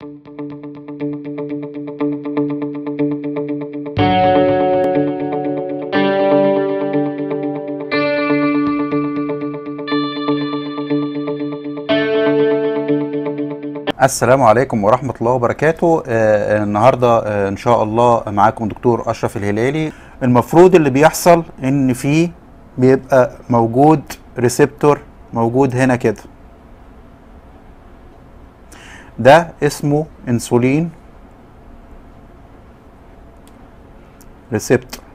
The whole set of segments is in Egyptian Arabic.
السلام عليكم ورحمة الله وبركاته آه النهاردة آه إن شاء الله معاكم دكتور أشرف الهلالي المفروض اللي بيحصل إن في بيبقى موجود ريسبتور موجود هنا كده ده اسمه انسولين ريسبتور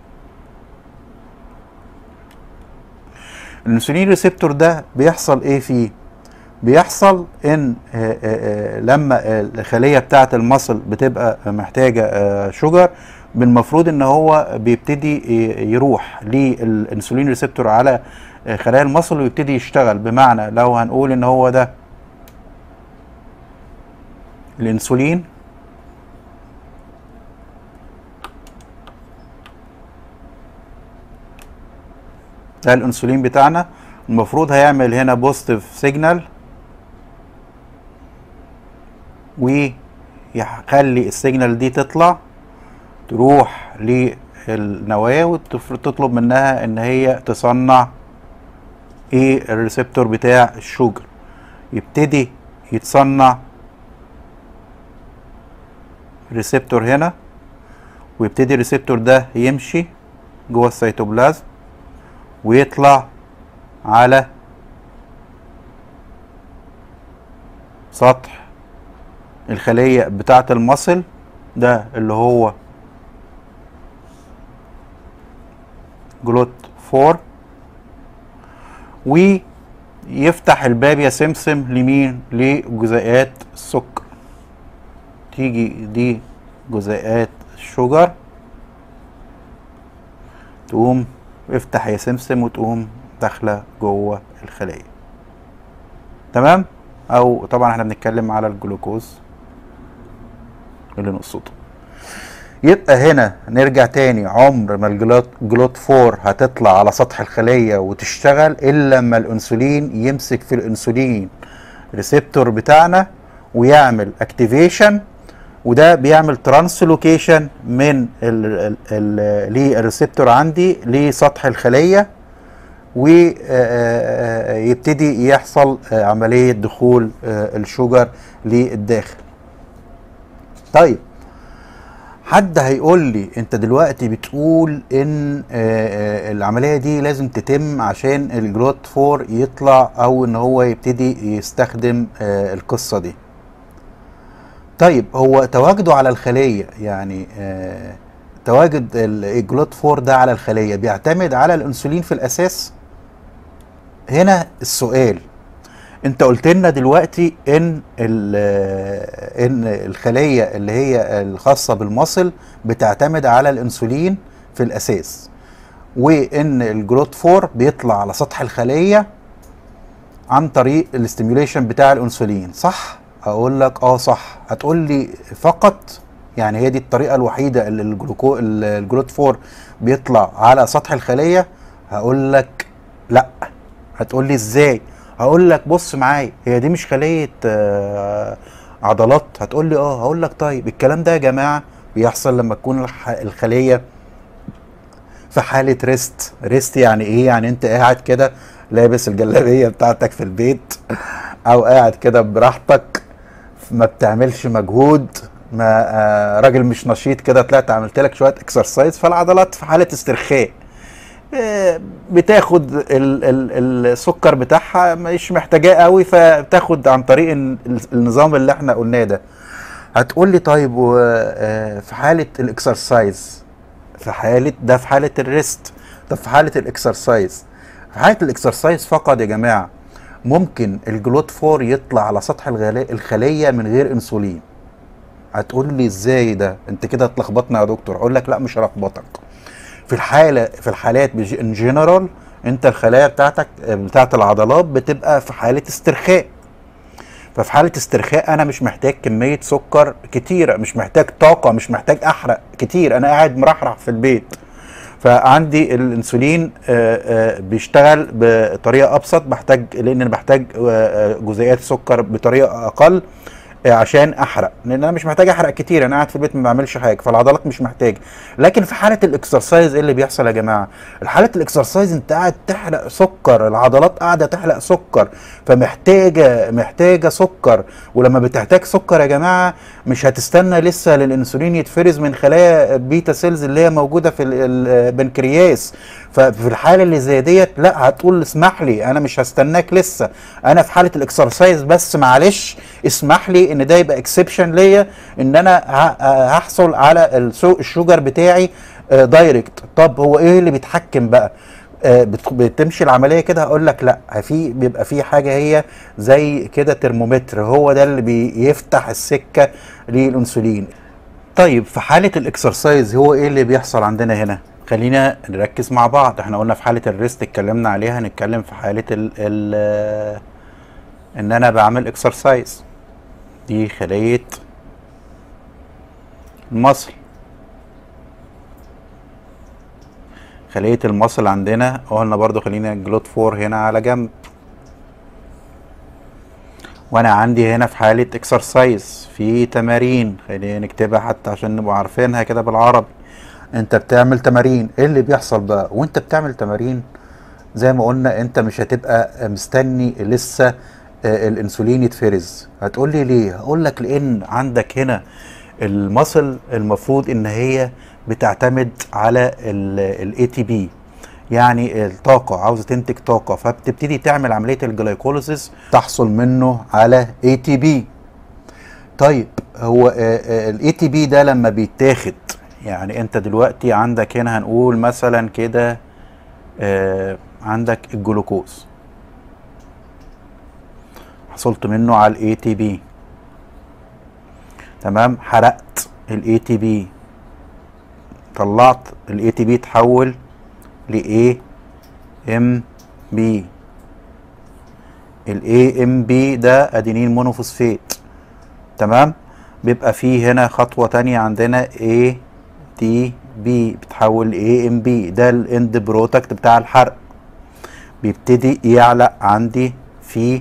الانسولين ريسبتور ده بيحصل ايه فيه بيحصل ان آآ آآ لما الخليه بتاعه المصل بتبقى محتاجه شجر بالمفروض ان هو بيبتدي يروح للانسولين ريسبتور على خلايا المصل ويبتدي يشتغل بمعنى لو هنقول ان هو ده الانسولين ده الانسولين بتاعنا المفروض هيعمل هنا بوزيتيف سيجنال ويخلي السيجنال دي تطلع تروح للنواة وتطلب منها ان هي تصنع ايه الريسبتور بتاع الشوجر يبتدي يتصنع ريسبتور هنا ويبتدي الريسبتور ده يمشي جوه السيتوبلازم ويطلع على سطح الخلية بتاعة المصل ده اللي هو جلوت فور ويفتح الباب يا سمسم لمين لجزيئات السكر تيجي دي جزيئات الشجر تقوم افتح يا سمسم وتقوم داخله جوه الخليه تمام او طبعا احنا بنتكلم على الجلوكوز اللي نقصده يبقى هنا نرجع تاني عمر ما الجلوت جلوت فور هتطلع على سطح الخليه وتشتغل الا لما الانسولين يمسك في الانسولين ريسبتور بتاعنا ويعمل اكتيفيشن وده بيعمل ترانسلوكيشن من للريسبتور عندي لسطح الخليه ويبتدي يحصل عمليه دخول الشجر للداخل طيب حد هيقول لي انت دلوقتي بتقول ان العمليه دي لازم تتم عشان الجلوت فور يطلع او ان هو يبتدي يستخدم القصه دي طيب هو تواجده على الخليه يعني تواجد الجلوت فور ده على الخليه بيعتمد على الانسولين في الاساس هنا السؤال انت قلت لنا دلوقتي ان ان الخليه اللي هي الخاصه بالمصل بتعتمد على الانسولين في الاساس وان الجلوت فور بيطلع على سطح الخليه عن طريق الاستيميوليشن بتاع الانسولين صح اقول لك اه صح هتقول لي فقط يعني هي دي الطريقه الوحيده اللي الجلوكو الجلوت فور بيطلع على سطح الخليه هقول لك لا هتقول لي ازاي هقول لك بص معايا هي دي مش خليه آه عضلات هتقول لي اه هقول لك طيب الكلام ده يا جماعه بيحصل لما تكون الخليه في حاله ريست ريست يعني ايه يعني انت قاعد كده لابس الجلابيه بتاعتك في البيت او قاعد كده براحتك ما بتعملش مجهود ما آه راجل مش نشيط كده طلعت عملت لك شويه اكسرسايز فالعضلات في حاله استرخاء آه بتاخد ال ال السكر بتاعها مش محتاجاه قوي فبتاخد عن طريق النظام اللي احنا قلناه ده هتقول لي طيب آه في حاله الاكسرسايز في حاله ده في حاله الريست طب في حاله الاكسرسايز في حاله الاكسرسايز فقط يا جماعه ممكن الجلوت فور يطلع على سطح الخليه من غير انسولين هتقول لي ازاي ده انت كده اتلخبطنا يا دكتور اقول لك لا مش هلخبطك في الحاله في الحالات ان جنرال انت الخلايا بتاعتك بتاعت العضلات بتبقى في حاله استرخاء ففي حاله استرخاء انا مش محتاج كميه سكر كتيره مش محتاج طاقه مش محتاج احرق كتير انا قاعد مرحرح في البيت فعندي الانسولين بيشتغل بطريقه ابسط بحتاج لان انا بحتاج جزيئات السكر بطريقه اقل آه، عشان احرق لان انا مش محتاج احرق كتير انا قاعد في البيت ما بعملش حاجه فالعضلات مش محتاجه لكن في حاله الاكسرسايز ايه اللي بيحصل يا جماعه حاله الاكسرسايز انت قاعد تحرق سكر العضلات قاعده تحرق سكر فمحتاجه محتاجه سكر ولما بتحتاج سكر يا جماعه مش هتستنى لسه للانسولين يتفرز من خلايا بيتا سيلز اللي هي موجوده في ال- البنكرياس ففي الحاله اللي زي ديت لا هتقول اسمح لي انا مش هستناك لسه انا في حاله الاكسرسايز بس معلش اسمح لي ان ده يبقى اكسبشن ليا ان انا ه- هحصل على السو- الشوجر بتاعي آه، دايركت طب هو ايه اللي بيتحكم بقى آه، بت- بتمشي العمليه كده هقول لك لا في بيبقى في حاجه هي زي كده ترمومتر هو ده اللي بيفتح السكه للانسولين طيب في حاله الاكسرسايز هو ايه اللي بيحصل عندنا هنا خلينا نركز مع بعض احنا قلنا في حاله الريست اتكلمنا عليها هنتكلم في حاله ال ال ان انا بعمل اكسرسايز دي خليه المصل خليه المصل عندنا قلنا برضو خلينا جلوت فور هنا على جنب وانا عندي هنا في حالة اكسرسايز في تمارين خلينا نكتبها حتى عشان نبقى عارفينها كده بالعربي انت بتعمل تمارين ايه اللي بيحصل بقى وانت بتعمل تمارين زي ما قلنا انت مش هتبقى مستني لسه آه، الانسولين يتفرز هتقول لي ليه هقول لك لان عندك هنا المصل المفروض ان هي بتعتمد على الاي تي بي يعني الطاقة عاوزة تنتج طاقة فبتبتدي تعمل عملية الجلايكوليسيس تحصل منه على اي تي بي طيب هو الاي تي بي ده لما بيتاخد يعني انت دلوقتي عندك هنا هنقول مثلا كده آه، عندك الجلوكوز حصلت منه على الاي تي بي تمام حرقت الاي تي بي طلعت الاي تي بي تحول ل ام بي الاي ام بي ده ادينين مونوفوسفات تمام بيبقى فيه هنا خطوة تانية عندنا A تي بي بتحول ل A ام بي ده الاند برودكت بتاع الحرق بيبتدي يعلق عندي في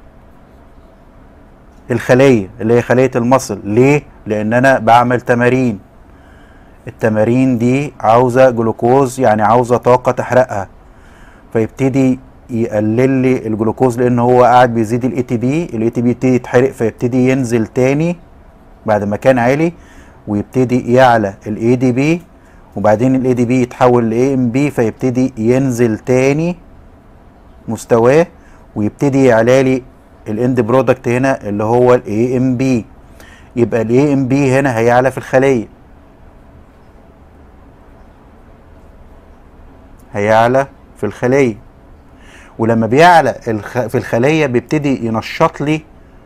الخلية اللي هي خلية المصل ليه؟ لأن أنا بعمل تمارين التمارين دي عاوزة جلوكوز يعني عاوزة طاقة تحرقها فيبتدي يقلل لي الجلوكوز لان هو قاعد بيزيد الاي تي بي الاي تي بي يبتدي يتحرق فيبتدي ينزل تاني بعد ما كان عالي ويبتدي يعلى الاي دي بي وبعدين الاي دي بي يتحول لاي ام بي فيبتدي ينزل تاني مستواه ويبتدي يعلى لي الاند برودكت هنا اللي هو الاي ام بي يبقى الاي ام بي هنا هيعلى في الخليه هيعلى في الخليه ولما بيعلى الخ... في الخليه بيبتدي ينشط لي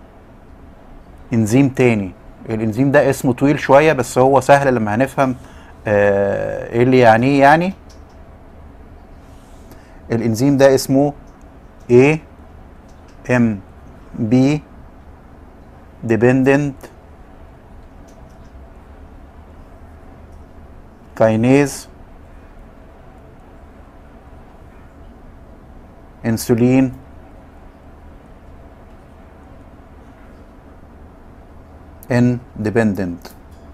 انزيم تاني الانزيم ده اسمه طويل شويه بس هو سهل لما هنفهم آه ايه اللي يعنيه يعني الانزيم ده اسمه A M B dependent kinase انسولين independent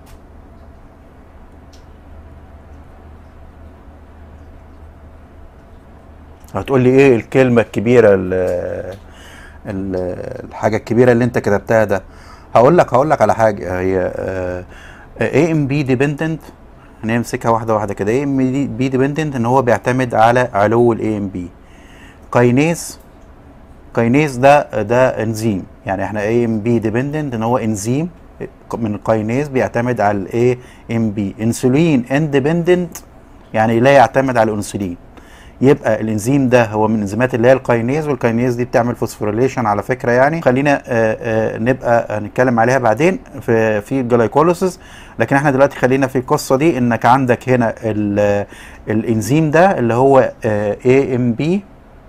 هتقول لي ايه الكلمة الكبيرة ال ال الحاجة الكبيرة اللي انت كتبتها ده هقول لك هقول لك على حاجة هي اي ام بي ديبندنت هنمسكها واحدة واحدة كده اي ام بي ديبندنت ان هو بيعتمد على علو الاي ام بي كاينيز كاينيز ده ده انزيم يعني احنا اي ام بي ديبندنت ان هو انزيم من الكاينيز بيعتمد على الاي ام بي انسولين اندبندنت يعني لا يعتمد على الانسولين يبقى الانزيم ده هو من الانزيمات اللي هي الكاينيز والكاينيز دي بتعمل فوسفوريليشن على فكره يعني خلينا آآ آآ نبقى نتكلم عليها بعدين في في الجلايكوليسيس لكن احنا دلوقتي خلينا في القصه دي انك عندك هنا الانزيم ده اللي هو اي ام بي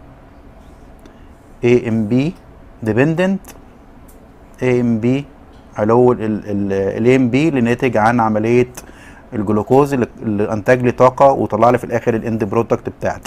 اي ام بي ديبندنت اي ام بي علو الاي ام بي اللي ناتج عن عمليه الجلوكوز اللي انتج لي طاقه وطلع لي في الاخر الاند برودكت بتاعتي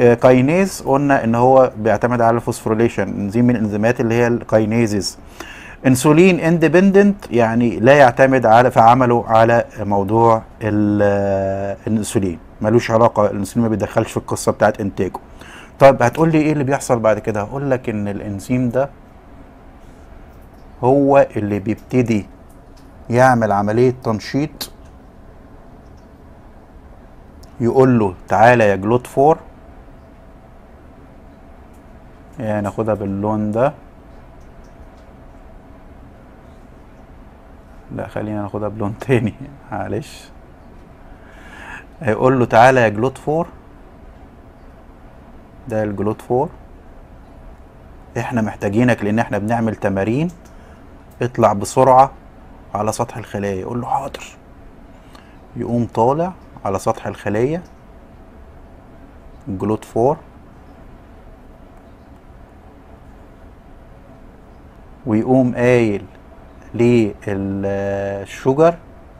كاينيز قلنا ان هو بيعتمد على الفوسفوريليشن انزيم من الانزيمات اللي هي الكاينيزز انسولين اندبندنت يعني لا يعتمد على في عمله على موضوع ال- الانسولين ملوش علاقه الانسولين ما بيدخلش في القصه بتاعت انتاجه طيب هتقول لي ايه اللي بيحصل بعد كده هقول لك ان الانزيم ده هو اللي بيبتدي يعمل عمليه تنشيط يقول له تعالى يا جلوت فور يعني ناخدها باللون ده لا خلينا ناخدها بلون تاني معلش هيقول له تعالى يا جلوت فور ده الجلوت فور احنا محتاجينك لان احنا بنعمل تمارين اطلع بسرعة على سطح الخلايا يقول له حاضر يقوم طالع على سطح الخلية جلوت فور ويقوم قايل للشجر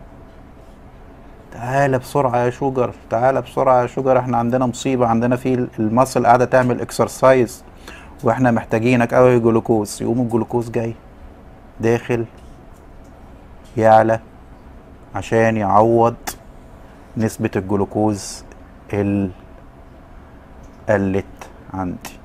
تعالى بسرعة يا شجر تعالى بسرعة يا شجر احنا عندنا مصيبة عندنا في المصل قاعدة تعمل اكسرسايز واحنا محتاجينك قوي جلوكوز يقوم الجلوكوز جاي داخل يعلى عشان يعوض نسبة الجلوكوز اللي قلت عندي